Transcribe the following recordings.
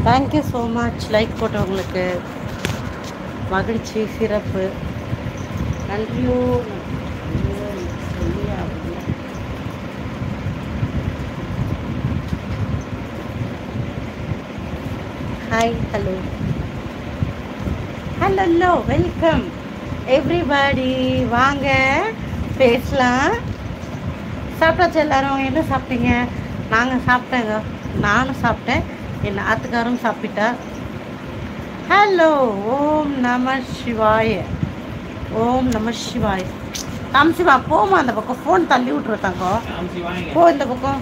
Thank you so much like போட்டவங்களுக்கு மகிழ்ச்சி சிறப்பு நன்றியோ நன்றியோ சொல்லியா அப்படியா? Hi hello hello welcome everybody வாங்க பேசலாம் சாப்பிட்டாச்சு எல்லாரும் என்ன சாப்பிட்டீங்க நாங்கள் சாப்பிட்டேங்க நானும் சாப்பிட்டேன் என் ஆத்துக்காரும் சாப்பிட்டா ஹலோ ஓம் நம சிவாய ஓம் நம சிவாய காமிச்சிவா போமா அந்த பக்கம் ஃபோன் தள்ளி விட்ரு தங்கம் காமிச்சு வாங்க போ இந்த பக்கம்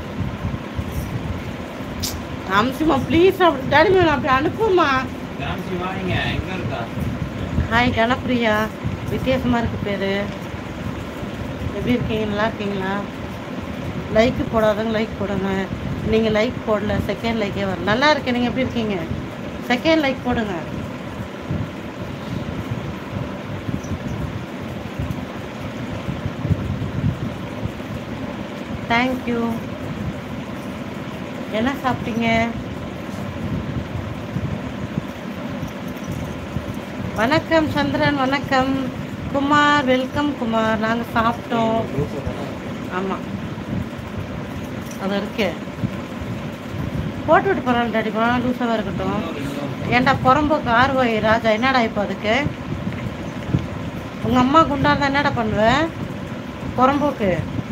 காமிச்சிமா ப்ளீஸ் அப்படி டாடி மேம் அப்படி அனுப்புமா காமிச்சு வாங்க எங்க இருக்கா ஹாய் கணப்பிரியா வித்தியாசமாக இருக்கு பேர் எப்படி இருக்கீங்க நல்லா இருக்கீங்களா லைக் போடாதவங்க லைக் போடுங்க நீங்கள் லைக் போடல செகண்ட் லைக்கே வரும் நல்லா இருக்கேன் நீங்கள் எப்படி இருக்கீங்க செகண்ட் லைக் போடுங்க தேங்க்யூ என்ன சாப்பிட்டீங்க வணக்கம் சந்திரன் வணக்கம் குமார் வெல்கம் குமார் நாங்கள் சாப்பிட்டோம் ஆமாம் அது இருக்கு போட்டு விட்டு போகிறான் டாடி போனால் லூஸாக இருக்கட்டும் ஏன்டா புறம்போக்கு ஆர்வாய் ராஜா என்னடா இப்போ அதுக்கு உங்கள் அம்மா குண்டாந்தா என்னடா பண்ணுவ புறம்போக்கு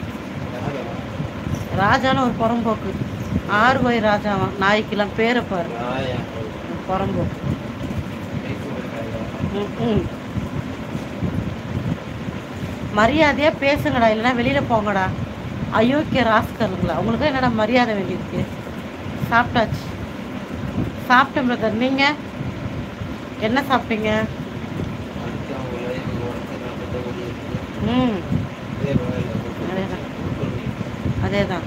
ராஜான்னு ஒரு புறம்போக்கு ஆர்வாய் ராஜாவான் நாய்க்கெல்லாம் பேரை பாரு புறம்போக்கு ம், ம் மரியாதையா பேசுங்கடா இல்லைன்னா வெளியில போங்கடா அயோக்கிய ராஸ்கருங்களா உங்களுக்கு என்னடா மரியாதை வேண்டியிருக்கு சாப்பிட்டாச்சு சாப்பிட்டேன் பிரதர் நீங்க என்ன சாப்பிட்டீங்க ம் அதேதான் அதேதான்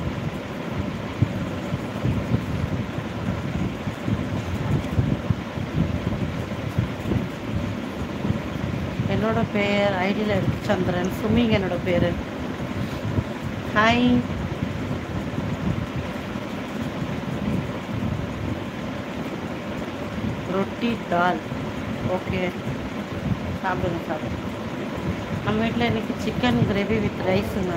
என்னோட பேர் ஐடியில் இருக்கு சந்திரன் சுமிங்க என்னோட பேர் ஹாய் ரொட்டி தால் ஓகே சாப்பிடுங்க சாப்பிடுங்க நம்ம வீட்டில் இன்னைக்கு சிக்கன் கிரேவி வித் ரைஸுங்க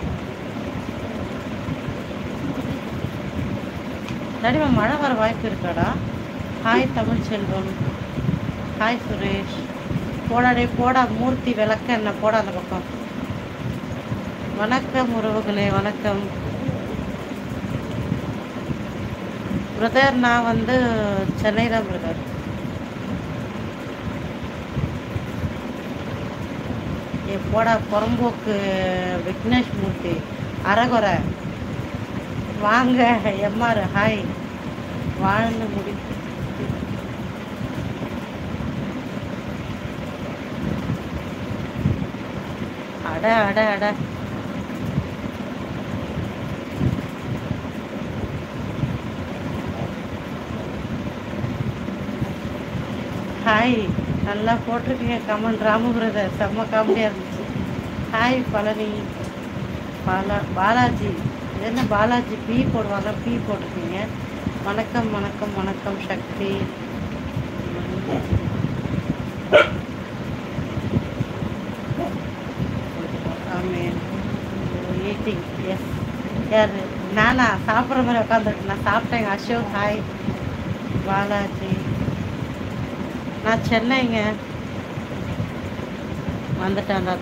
நடிமா மழை வர வாய்ப்பு இருக்காடா ஹாய் தமிழ் செல்வம் ஹாய் சுரேஷ் போடாடே போடா மூர்த்தி விளக்க என்ன போடா அந்த பக்கம் வணக்கம் உறவுகளே வணக்கம் பிரதர் நான் வந்து சென்னை தான் பிரதர் ஏ போடா புறம்போக்கு விக்னேஷ் மூர்த்தி அரகுறை வாங்க எம்ஆர் ஹாய் வாழ்ந்து முடி அட அட அட ஹாய் நல்லா போட்டிருக்கீங்க கமெண்ட் ராமு பிரதர் செம்ம காமெடியாக இருந்துச்சு ஹாய் பழனி பாலா பாலாஜி இது என்ன பாலாஜி பி போடுவாங்க பி போட்டிருக்கீங்க வணக்கம் வணக்கம் வணக்கம் சக்தி ஆமேன் ஈட்டிங் எஸ் யார் நானா சாப்பிட்ற மாதிரி உட்காந்துருக்கு நான் சாப்பிட்டேங்க அசோக் ஹாய் பாலாஜி நான் சென்னைங்க வந்துட்டேன் அந்த